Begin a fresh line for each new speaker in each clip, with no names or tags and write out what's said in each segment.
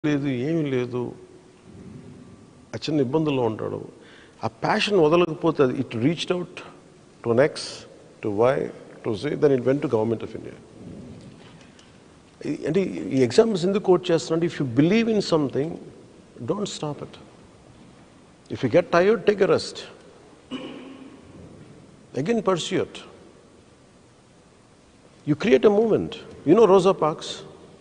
లేదు ఏమీ లేదు ఆ చిన్న ఇబ్బందుల్లో ఉంటాడు ఆ ప్యాషన్ వదలకపోతే అది it reached out to next to why to say then it went to government of India అంటే ఈ ఎగ్జాంపుల్స్ ఎందుకు కోట్ చేస్తున్నా if you believe in something don't stop it if you get tired take a rest again pursue it you create a movement you know Rosa Parks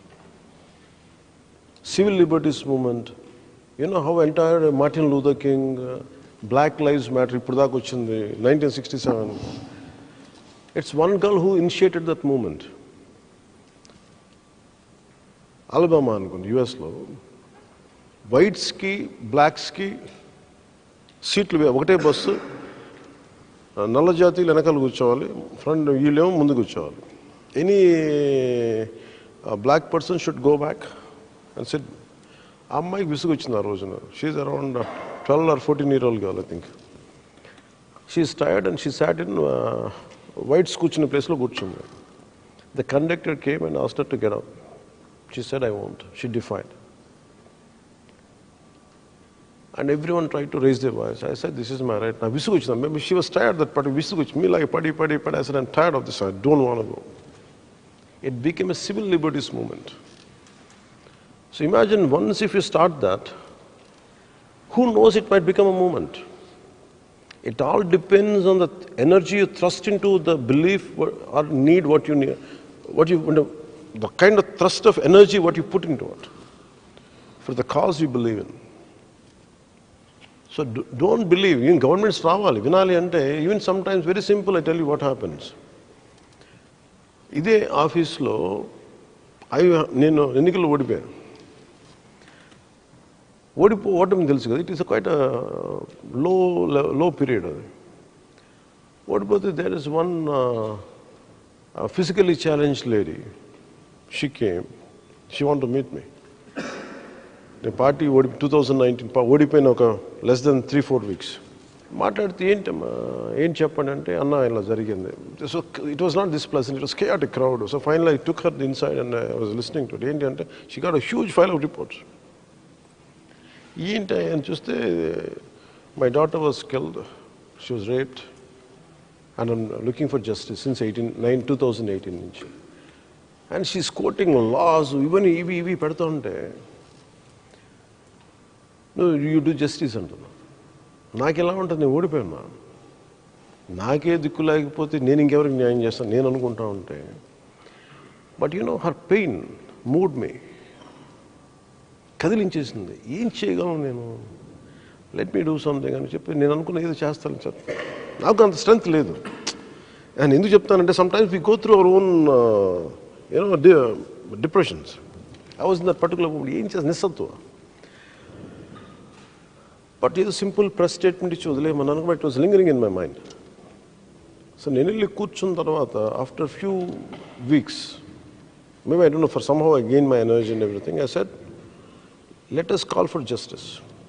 civil liberties movement, you know how entire Martin Luther King, uh, Black Lives Matter, ఇప్పుడు దాకా వచ్చింది nineteen sixty seven it's one girl who initiated that movement Alabama అనుకోండి యుఎస్లో వైట్స్కి బ్లాక్స్కి సీట్లు వే- ఒకటే bus ఆ, నల్ల జాతీయులు వెనకాల కూర్చోవాలి ఫ్రంట్ వీళ్ళేమో ముందు కూర్చోవాలి any black person should go back and sit ఆ అమ్మాయికి విసుగు వచ్చింది ఆ రోజున she's around twelve or fourteen year old girl I think she's tired and she sat in whites కూర్చున్న ప్లేస్లో కూర్చుంది the conductor came and asked her to get out she said I want she defined and everyone try to raise their voice I said this is my right నా విసుగు వచ్చింది maybe she was tired that పడి విసుగు వచ్చి మీ లాగా పడి పడి పడి I said I'm tired of this I don't want go it became a civil liberties movement So imagine once if you start that, who knows it might become a movement. It all depends on the energy you thrust into the belief wha- or need what you need, what you you know, the kind of thrust of energy what you put into it for the cause you believe in. So do, don't believe. Even governments రావాలి వినాలి అంటే even sometimes very simple I tell you what happens ఇదే ఆఫీస్లో అవి నేను ఎన్నికల్లో ఓడిపోయాను ఓడిపో ఓటమి తెలుసు కదా ఇట్ ఈస్ క్వైట్ లో లో పీరియడ్ అది ఓడిపోతే there is one physically challenge lady she came she want to meet me నేను పార్టీ ఓడి టూ థౌజండ్ నైన్టీన్ ఓడిపోయిన ఒక less than three four weeks మాట్లాడితే ఏంటమ్మా ఏం చెప్పండి అంటే అన్న ఇలా జరిగింది so it was not this plus it was కేఆట్ crowd so final I took her inside and I was listening to ఏంటి అంటే she got a huge file of reports ఏంటి అని చూస్తే my daughter was killed she was raped and I'm looking for justice since eighteen nine two thousand eighteen నుంచి and she's quoting laws ఇవన్నీ ఇవి ఇవి పెడతా ఉంటే నువ్వు యూ డూ జస్టిస్ అంటున్నా నాకు ఎలా ఉంటుంది నేను ఓడిపోయినా నాకే దిక్కు లేకపోతే నేను ఇంకెవరికి న్యాయం చేస్తాను నేను అనుకుంటా ఉంటే but you know her pain moved me కదిలించేసింది ఏం చేయగలను నేను లెట్ మీ డూ సంథింగ్ అని చెప్పి నేను అనుకున్న ఏదో చేస్తాను సార్ నాకు అంత స్ట్రెంగ్త్ లేదు నేను ఎందుకు చెప్తానంటే sometimes we go through our own you know depressions I was in that particular ఏం చేస్తా నిస్సత్వ బట్ ఏదో సింపుల్ ప్రెస్ స్టేట్మెంట్ ఇచ్చి వదిలేమని అనుకో it was lingering in my mind so నేను వెళ్ళి కూర్చున్న తర్వాత after few weeks maybe I don't know for somehow I gain my energy and everything I set let us call for justice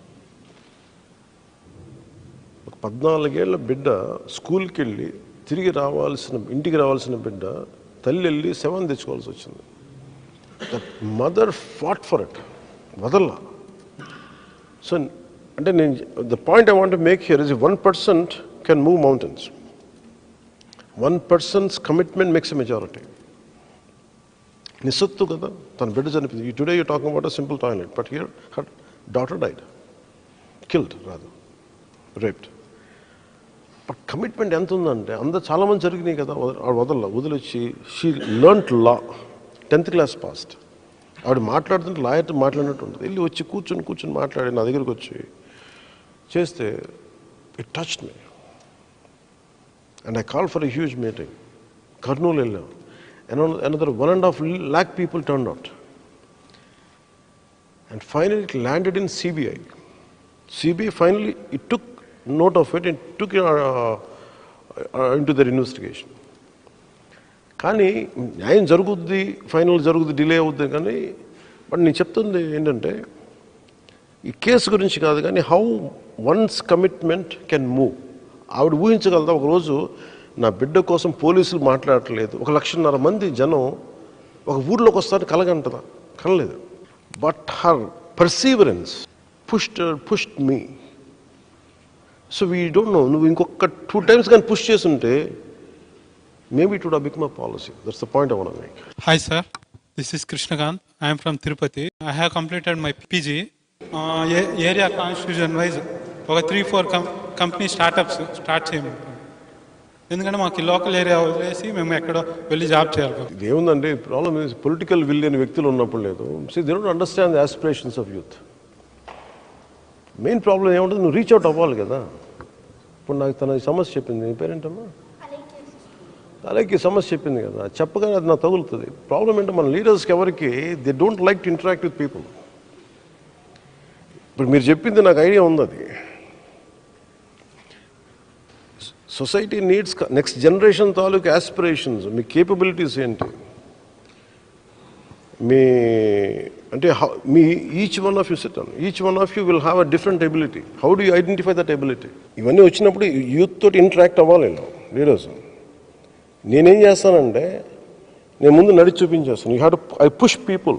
ఒక పద్నాలుగేళ్ల బిడ్డ స్కూల్కి వెళ్ళి తిరిగి రావాల్సిన ఇంటికి రావాల్సిన బిడ్డ తల్లి వెళ్ళి సెవెన్ తెచ్చుకోవాల్సి వచ్చింది that mother fought for it వదల్లా సో అంటే నేను the point I want make here is one percent can move mountains one person's commitment makes a majority నిస్సత్తు కదా తన బిడ్డ చనిపోయింది today you talking about a simple toilet but here her daughter died killed రాదు raped but commitment ఎంత ఉందంటే అందరు చాలామంది జరిగినాయి కదా ఆవిడ వదల వదిలొచ్చి she learnt law tenth class passed ఆవిడ మాట్లాడుతుంటే లాయర్ మాట్లాడినట్టు ఉంటుంది వెళ్ళి వచ్చి కూర్చొని కూర్చొని మాట్లాడి నా దగ్గరికి వచ్చి చేస్తే it touch me and I call for a huge meeting Kurnool వెళ్ళాం another one and half lakh people turn out and final it landed in CBI CBI finally it took note of it and took it uh, uh, into their investigation. కానీ న్యాయం జరుగుద్ది final జరుగుద్ది delay అవుద్ది కానీ but నేను చెప్తుంది ఏంటంటే ఈ కేసు గురించి కాదు కానీ how one's commitment can move ఆవిడ ఊహించగలదా ఒకరోజు నా బిడ్డ కోసం పోలీసులు మాట్లాడట్లేదు ఒక లక్షన్నర మంది జనం ఒక ఊర్లోకి వస్తారని కలగంటదా కలలేదు but her perseverance pushed pushed me so we don't know నువ్వు ఇంకొక టూ టైమ్స్ కానీ పుష్ చేస్తుంటే maybe it would become a policy that's the point I want make
Hi, sir. This is Krishnakant. I am from Tirupati. I have completed my PG. Uh, a- area constitution wise ఒక three four com company startups start చేయమంటాం ఎందుకంటే మాకు local area వదిలేసి మేము ఎక్కడో వెళ్ళి job చేయాలి కదా.
ఇది ఏముందంటే ప్రాబ్లమ్ ఇస్ పొలిటికల్ విల్ లేని వ్యక్తులు ఉన్నప్పుడు లేదు see they don't understand the aspirations of youth main problem ఏముంటుంది నువ్వు రీచ్ అవుట్ అవ్వాలి కదా ఇప్పుడు నాకు తన ఈ సమస్య చెప్పింది నీ పేరేంటమ్మా అలాగే సమస్య చెప్పింది కదా చెప్పగానే అది నాకు తగులుతుంది ప్రాబ్లం ఏంటో మన లీడర్స్కి ఎవరికి they don't like to interact with people ఇప్పుడు మీరు చెప్పింది నాకు ఐడియా ఉంది అది సొసైటీ నీడ్స్ నెక్స్ట్ జనరేషన్ తాలూకు ఆస్పిరేషన్స్ మీ కేపబిలిటీస్ ఏంటి మీ అంటే how- మీ each one of you sit each one of you will have a different ability how do you identify that ability ఇవన్నీ వచ్చినప్పుడు యూత్ తోటి ఇంటరాక్ట్ అవ్వాలి లీడర్స్ నేనేం చేస్తానంటే నేను ముందు నడిచి చూపించేస్తాను you have to I push people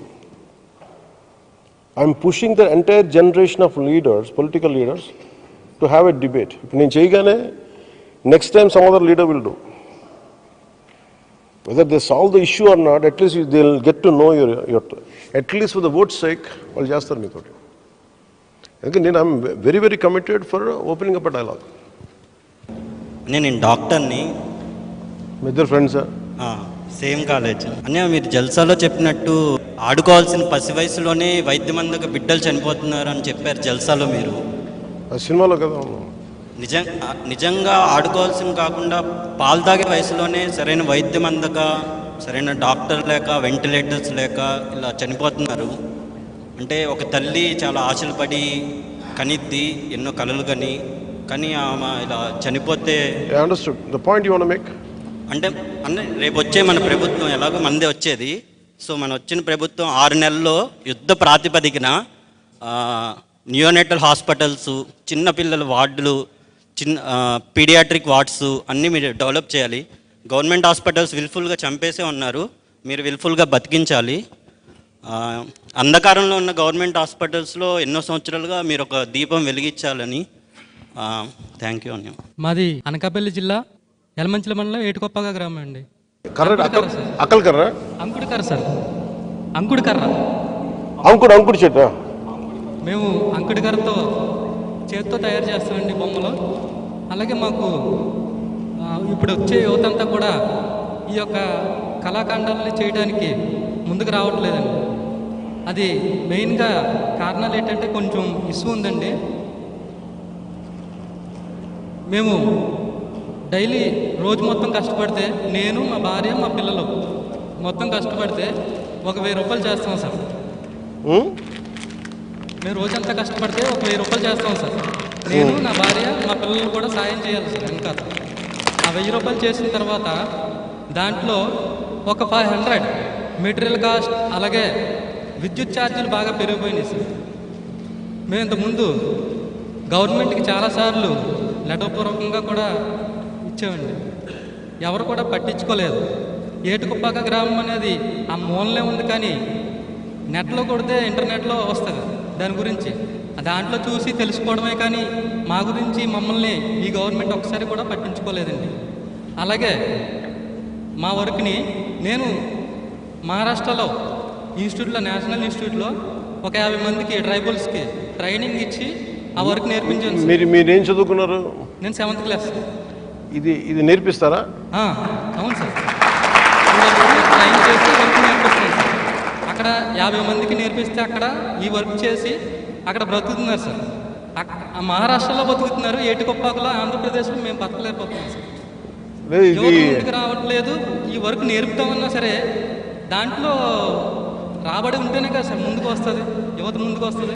I'm pushing the entire generation of leaders political leaders to have a debate ఇప్పుడు నేను చేయగానే next time some other leader will do whether they solve the issue or not, at least you- they'll get to know your, your at least for the vote's sake, వాళ్ళు చేస్తారు మీతోటి ఎందుకంటే నేను I'm very very committed for opening up dialogue
నేను డాక్టర్ని
మీ ఇద్దరు ఫ్రెండ్సా
same college అన్నయ్య మీరు జల్సాలో చెప్పినట్టు ఆడుకోవాల్సిన పసి వయసులోనే వైద్యం అందక బిడ్డలు చనిపోతున్నారు అని చెప్పారు జల్సాలో మీరు
ఆ సినిమాలో కదా ఉన్నాం
నిజం నిజంగా ఆడుకోవాల్సిన కాకుండా పాలు తాగే వయసులోనే సరైన వైద్యం అందక సరైన డాక్టర్ లేక వెంటిలేటర్స్ లేక ఇలా చనిపోతున్నారు అంటే ఒక తల్లి చాలా ఆశలు పడి కనిద్ది ఎన్నో కలలు కని కానీ ఆమె ఇలా చనిపోతే
I understood the point you want make
అంటే అంటే రేపు వచ్చే మన ప్రభుత్వం ఎలాగో మందే వచ్చేది సో మన వచ్చిన ప్రభుత్వం ఆరు నెలల్లో యుద్ధ ప్రాతిపదికన నియోనెటల్ హాస్పిటల్స్ చిన్నపిల్లల వార్డులు చిన్న పీడియాట్రిక్ వార్డ్స్ అన్నీ మీరు డెవలప్ చేయాలి గవర్నమెంట్ హాస్పిటల్స్ విల్ఫుల్గా చంపేసే ఉన్నారు మీరు విల్ఫుల్గా బతికించాలి ఆ, అంధకారంలో ఉన్న గవర్నమెంట్ హాస్పిటల్స్లో ఎన్నో సంవత్సరాలుగా మీరు ఒక దీపం వెలిగించాలని థ్యాంక్ యూ అన్యం
మాది అనకాపల్లి జిల్లా యలమంచిల మండలం ఏటుకొప్పగా గ్రామం అండి
కర్ర అక్కల్ అక్కల్ కర్ర
అంకుడు కర్ర సార్ అంకుడు కర్ర
అంకుడు అంకుడు చెట్టు
మేము అంకుడి కర్రతో చేతితో తయారు చేస్తామండి బొమ్మలు అలాగే మాకు ఆ, ఇప్పుడు వచ్చే యువత అంతా కూడా ఈ యొక్క కళాఖండాలని చేయడానికి ముందుకు రావట్లేదండి అది మెయిన్గా కారణాలు ఏంటంటే కొంచెం ఇష్యూ ఉందండి మేము డైలీ రోజు మొత్తం కష్టపడితే నేను మా భార్య మా పిల్లలు మొత్తం కష్టపడితే ఒక వెయ్యి రూపాయలు చేస్తాం సార్ మేము రోజంతా కష్టపడితే ఒక వెయ్యి రూపాయలు చేస్తాం సార్ నేను నా భార్య మా పిల్లలు కూడా సాయం చేయాలి సార్ ఇంకా ఆ వెయ్యి రూపాయలు చేసిన తర్వాత దాంట్లో ఒక ఫైవ్ హండ్రెడ్ మెటీరియల్ కాస్ట్ అలాగే విద్యుత్ ఛార్జీలు బాగా పెరిగిపోయినాయి సార్ మేము ఇంతకుముందు గవర్నమెంట్కి చాలాసార్లు లెటర్పూర్వకంగా కూడా ఇచ్చామండి ఎవరు కూడా పట్టించుకోలేదు ఏటుకుప్పాక గ్రామం అనేది ఆ మూలనే ఉంది కానీ నెట్లో కొడితే ఇంటర్నెట్లో వస్తుంది దాని గురించి దాంట్లో చూసి తెలుసుకోవడమే కానీ మా గురించి మమ్మల్ని ఈ గవర్నమెంట్ ఒకసారి కూడా పట్టించుకోలేదండి అలాగే మా వర్క్ని నేను మహారాష్ట్రలో ఇన్స్టిట్యూట్లో నేషనల్ ఇన్స్టిట్యూట్లో ఒక యాభై మందికి ట్రైబల్స్కి ట్రైనింగ్ ఇచ్చి ఆ వర్క్ నేర్పించాను సార్.
మీరు మీరేం చదువుకున్నారు
నేను సెవెంత్ క్లాస్
ఇది ఇది నేర్పిస్తారా
ఆ, అవును సార్ వీళ్ళకి ట్రైన్ చేసి వర్క్ నేర్పిస్తున్నాను సార్ అక్కడ యాభై మందికి నేర్పిస్తే అక్కడ ఈ వర్క్ చేసి అక్కడ బ్రతుకుతున్నారు సార్ అక్- ఆ మహారాష్ట్రలో బతుకుతున్నారు ఏటికొప్పాకలో ఆంధ్రప్రదేశ్లో మేము బతకలేకపోతున్నాం సార్
లేదు
యువత
ఇది
ముందుకు రావట్లేదు ఈ వర్క్ నేర్పుతామన్నా సరే దాంట్లో రాబడి ఉంటేనే కదా సార్ ముందుకు వస్తుంది యువత ముందుకు వస్తుంది